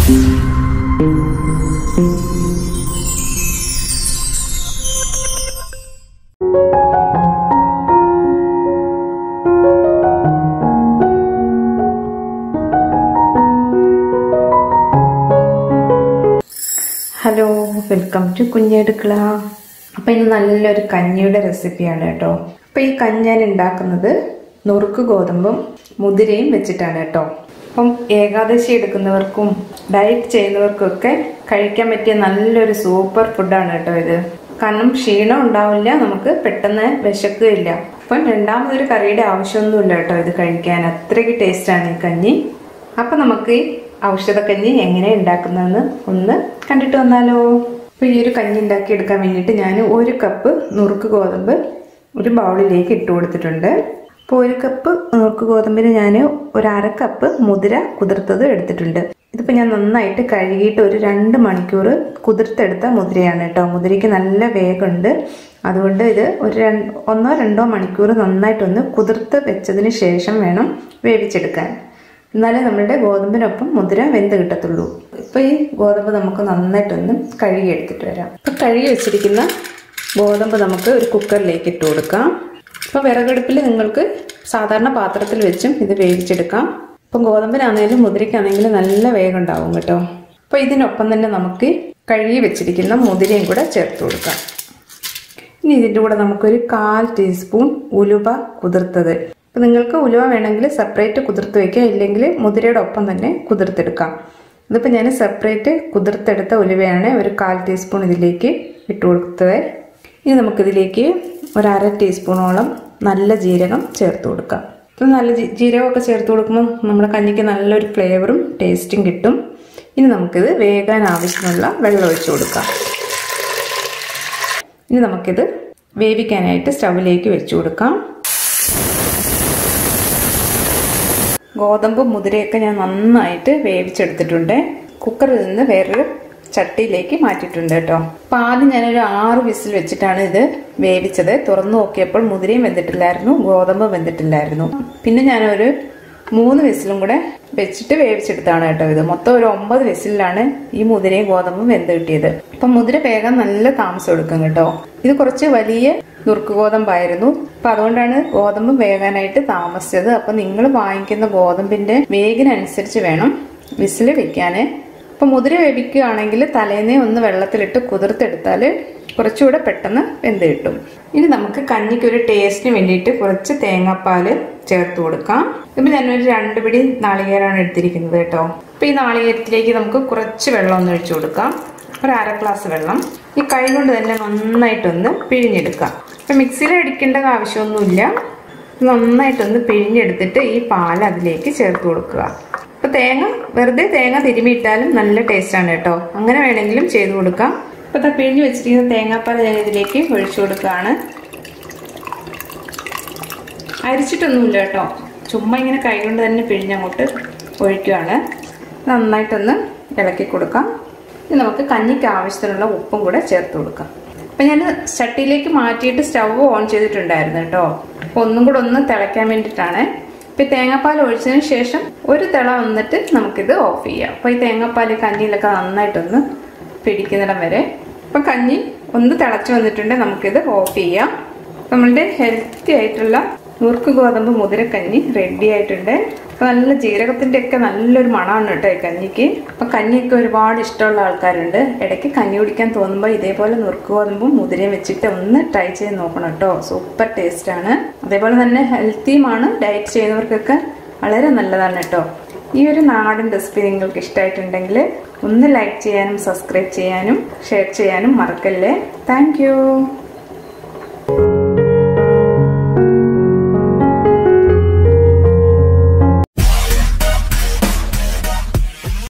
hello welcome to കുഞ്ഞെടുക്കള അപ്പം ഇന്ന് നല്ലൊരു കഞ്ഞിയുടെ റെസിപ്പിയാണ് കേട്ടോ അപ്പം ഈ കഞ്ഞി ഞാൻ ഉണ്ടാക്കുന്നത് നുറുക്ക് ഗോതമ്പും മുതിരയും വെച്ചിട്ടാണ് കേട്ടോ അപ്പം ഏകാദശി എടുക്കുന്നവർക്കും ഡയറ്റ് ചെയ്യുന്നവർക്കൊക്കെ കഴിക്കാൻ പറ്റിയ നല്ലൊരു സൂപ്പർ ഫുഡാണ് കേട്ടോ ഇത് കാരണം ക്ഷീണം ഉണ്ടാവില്ല നമുക്ക് പെട്ടെന്ന് വിശക്കുകയില്ല അപ്പം രണ്ടാമതൊരു കറിയുടെ ആവശ്യമൊന്നുമില്ല കേട്ടോ ഇത് കഴിക്കാൻ അത്രയ്ക്ക് ടേസ്റ്റാണ് ഈ കഞ്ഞി അപ്പം നമുക്ക് ഈ ഔഷധക്കഞ്ഞി എങ്ങനെ ഉണ്ടാക്കുന്നതെന്ന് ഒന്ന് കണ്ടിട്ട് വന്നാലോ അപ്പോൾ ഈ ഒരു കഞ്ഞി ഉണ്ടാക്കി എടുക്കാൻ വേണ്ടിയിട്ട് ഞാൻ ഒരു കപ്പ് നുറുക്ക് ഗോതമ്പ് ഒരു ബൗളിലേക്ക് ഇട്ട് കൊടുത്തിട്ടുണ്ട് അപ്പോൾ ഒരു കപ്പ് നുറുക്ക് ഗോതമ്പിന് ഞാൻ ഒരു അര കപ്പ് മുതിര കുതിർത്തത് എടുത്തിട്ടുണ്ട് ഇതിപ്പോൾ ഞാൻ നന്നായിട്ട് കഴുകിയിട്ട് ഒരു രണ്ട് മണിക്കൂർ കുതിർത്തെടുത്ത മുതിരയാണ് കേട്ടോ മുതിരയ്ക്ക് നല്ല വേഗമുണ്ട് അതുകൊണ്ട് ഇത് ഒരു രണ്ട് ഒന്നോ രണ്ടോ മണിക്കൂർ നന്നായിട്ടൊന്ന് കുതിർത്ത് വെച്ചതിന് ശേഷം വേണം വേവിച്ചെടുക്കാൻ എന്നാലേ നമ്മളുടെ ഗോതമ്പിനൊപ്പം മുതിര വെന്ത് കിട്ടത്തുള്ളൂ ഇപ്പൊ ഈ ഗോതമ്പ് നമുക്ക് നന്നായിട്ടൊന്ന് കഴുകി എടുത്തിട്ട് വരാം ഇപ്പൊ കഴുകി വെച്ചിരിക്കുന്ന ഗോതമ്പ് നമുക്ക് ഒരു കുക്കറിലേക്ക് ഇട്ട് കൊടുക്കാം ഇപ്പൊ വിറകടുപ്പിൽ നിങ്ങൾക്ക് സാധാരണ പാത്രത്തിൽ വെച്ചും ഇത് വേവിച്ചെടുക്കാം ഇപ്പം ഗോതമ്പിനാണെങ്കിലും മുതിരയ്ക്കാണെങ്കിലും നല്ല വേഗം ഉണ്ടാവും കേട്ടോ അപ്പൊ ഇതിനൊപ്പം തന്നെ നമുക്ക് കഴുകി വെച്ചിരിക്കുന്ന മുതിരയും കൂടെ ചേർത്ത് കൊടുക്കാം ഇനി ഇതിൻ്റെ കൂടെ നമുക്കൊരു കാൽ ടീസ്പൂൺ ഉലുവ കുതിർത്തത് അപ്പം നിങ്ങൾക്ക് ഉലുവ വേണമെങ്കിൽ സെപ്പറേറ്റ് കുതിർത്ത് വയ്ക്കാം ഇല്ലെങ്കിൽ മുതിരയുടെ ഒപ്പം തന്നെ കുതിർത്തെടുക്കാം ഇതിപ്പോൾ ഞാൻ സെപ്പറേറ്റ് കുതിർത്തെടുത്ത ഉലുവയാണ് ഒരു കാൽ ടീസ്പൂൺ ഇതിലേക്ക് ഇട്ട് കൊടുത്തത് ഇനി നമുക്കിതിലേക്ക് ഒരു അര ടീസ്പൂണോളം നല്ല ജീരകം ചേർത്ത് കൊടുക്കാം ഇപ്പം നല്ല ജീരകമൊക്കെ ചേർത്ത് കൊടുക്കുമ്പോൾ നമ്മുടെ കഞ്ഞിക്ക് നല്ലൊരു ഫ്ലേവറും ടേസ്റ്റും കിട്ടും ഇനി നമുക്കിത് വേകാൻ ആവശ്യമുള്ള വെള്ളം ഒഴിച്ചു കൊടുക്കാം ഇനി നമുക്കിത് വേവിക്കാനായിട്ട് സ്റ്റൗവിലേക്ക് വെച്ചു കൊടുക്കാം ഗോതമ്പ് മുതിരയൊക്കെ ഞാൻ നന്നായിട്ട് വേവിച്ചെടുത്തിട്ടുണ്ട് കുക്കറിൽ നിന്ന് വേറൊരു ചട്ടിയിലേക്ക് മാറ്റിയിട്ടുണ്ട് കേട്ടോ അപ്പം ആദ്യം ഞാനൊരു ആറ് വിസിൽ വെച്ചിട്ടാണ് ഇത് വേവിച്ചത് തുറന്നു നോക്കിയപ്പോൾ മുതിരയും വെന്തിട്ടില്ലായിരുന്നു ഗോതമ്പ് വെന്തിട്ടില്ലായിരുന്നു പിന്നെ ഞാനൊരു മൂന്ന് വിസിലും കൂടെ വെച്ചിട്ട് വേവിച്ചെടുത്താണ് കേട്ടോ ഇത് മൊത്തം ഒരു ഒമ്പത് വിസിലാണ് ഈ മുതിരയും ഗോതമ്പും വെന്ത് കിട്ടിയത് അപ്പം മുതിര വേഗം നല്ല താമസം എടുക്കും കേട്ടോ ഇത് കുറച്ച് വലിയ നുറുക്ക് ഗോതമ്പായിരുന്നു അപ്പൊ അതുകൊണ്ടാണ് ഗോതമ്പ് വേകാനായിട്ട് താമസിച്ചത് അപ്പൊ നിങ്ങൾ വാങ്ങിക്കുന്ന ഗോതമ്പിന്റെ വേഗിനനുസരിച്ച് വേണം വിസിൽ വെക്കാന് അപ്പൊ മുതിര വേവിക്കുകയാണെങ്കിൽ തലേന്നേ ഒന്ന് വെള്ളത്തിലിട്ട് കുതിർത്തെടുത്താൽ കുറച്ചുകൂടെ പെട്ടെന്ന് വെന്ത് കിട്ടും ഇനി നമുക്ക് കഞ്ഞിക്ക് ഒരു ടേസ്റ്റിന് വേണ്ടിയിട്ട് കുറച്ച് തേങ്ങാപ്പാല് ചേർത്ത് കൊടുക്കാം ഇപ്പം ഞാനൊരു രണ്ട് പിടി നാളികേരമാണ് എടുത്തിരിക്കുന്നത് കേട്ടോ അപ്പൊ ഈ നാളികേരത്തിലേക്ക് നമുക്ക് കുറച്ച് വെള്ളം ഒന്ന് ഒഴിച്ചു കൊടുക്കാം ഒരു അര ഗ്ലാസ് വെള്ളം ഈ കൈ കൊണ്ട് തന്നെ നന്നായിട്ടൊന്ന് പിഴിഞ്ഞെടുക്കാം ഇപ്പം മിക്സിയിൽ അടിക്കേണ്ട ആവശ്യമൊന്നുമില്ല നന്നായിട്ടൊന്ന് പിഴിഞ്ഞെടുത്തിട്ട് ഈ പാൽ അതിലേക്ക് ചേർത്ത് കൊടുക്കുക ഇപ്പം തേങ്ങ വെറുതെ തേങ്ങ തിരുമിയിട്ടാലും നല്ല ടേസ്റ്റാണ് കേട്ടോ അങ്ങനെ വേണമെങ്കിലും ചെയ്തു കൊടുക്കാം ഇപ്പം ഇതാ പിഴിഞ്ഞ് വെച്ചിരിക്കുന്ന തേങ്ങാപ്പാൽ ഞാൻ ഇതിലേക്ക് ഒഴിച്ചു കൊടുക്കുകയാണ് അരിച്ചിട്ടൊന്നുമില്ല കേട്ടോ ചുമ്മാ ഇങ്ങനെ കൈ കൊണ്ട് തന്നെ പിഴിഞ്ഞങ്ങോട്ട് ഒഴിക്കുകയാണ് നന്നായിട്ടൊന്ന് ഇളക്കി കൊടുക്കാം ഇനി നമുക്ക് കഞ്ഞിക്ക് ആവശ്യത്തിനുള്ള ഉപ്പും കൂടെ ചേർത്ത് കൊടുക്കാം അപ്പം ഞാൻ ചട്ടിയിലേക്ക് മാറ്റിയിട്ട് സ്റ്റവ് ഓൺ ചെയ്തിട്ടുണ്ടായിരുന്നു കേട്ടോ അപ്പോൾ ഒന്നും കൂടെ ഒന്ന് തിളയ്ക്കാൻ വേണ്ടിയിട്ടാണ് ഇപ്പം തേങ്ങാപ്പാൽ ഒഴിച്ചതിന് ശേഷം ഒരു തിള വന്നിട്ട് നമുക്കിത് ഓഫ് ചെയ്യാം അപ്പോൾ ഈ തേങ്ങാപ്പാൽ കഞ്ഞിയിലൊക്കെ നന്നായിട്ടൊന്ന് പിടിക്കുന്നിടം വരെ അപ്പം കഞ്ഞി ഒന്ന് തിളച്ച് വന്നിട്ടുണ്ട് നമുക്കിത് ഓഫ് ചെയ്യാം നമ്മളുടെ ഹെൽത്തി ആയിട്ടുള്ള നുറുക്ക് ഗോതമ്പ് മുതിരക്കഞ്ഞി റെഡി ആയിട്ടുണ്ട് അപ്പൊ നല്ല ജീരകത്തിന്റെ ഒക്കെ നല്ലൊരു മണമാണ് കേട്ടോ ഈ കഞ്ഞിക്ക് അപ്പൊ കഞ്ഞിയൊക്കെ ഒരുപാട് ഇഷ്ടമുള്ള ആൾക്കാരുണ്ട് ഇടയ്ക്ക് കഞ്ഞി കുടിക്കാൻ തോന്നുമ്പോൾ ഇതേപോലെ നുറുക്ക് ഗോതമ്പും മുതിരയും വെച്ചിട്ട് ഒന്ന് ട്രൈ ചെയ്ത് നോക്കണം കേട്ടോ സൂപ്പർ ടേസ്റ്റ് ആണ് അതേപോലെ തന്നെ ഹെൽത്തിയുമാണ് ഡയറ്റ് ചെയ്യുന്നവർക്കൊക്കെ വളരെ നല്ലതാണ് കേട്ടോ ഈ ഒരു നാടൻ റെസിപ്പി നിങ്ങൾക്ക് ഇഷ്ടമായിട്ടുണ്ടെങ്കിൽ ഒന്ന് ലൈക്ക് ചെയ്യാനും സബ്സ്ക്രൈബ് ചെയ്യാനും ഷെയർ ചെയ്യാനും മറക്കല്ലേ താങ്ക്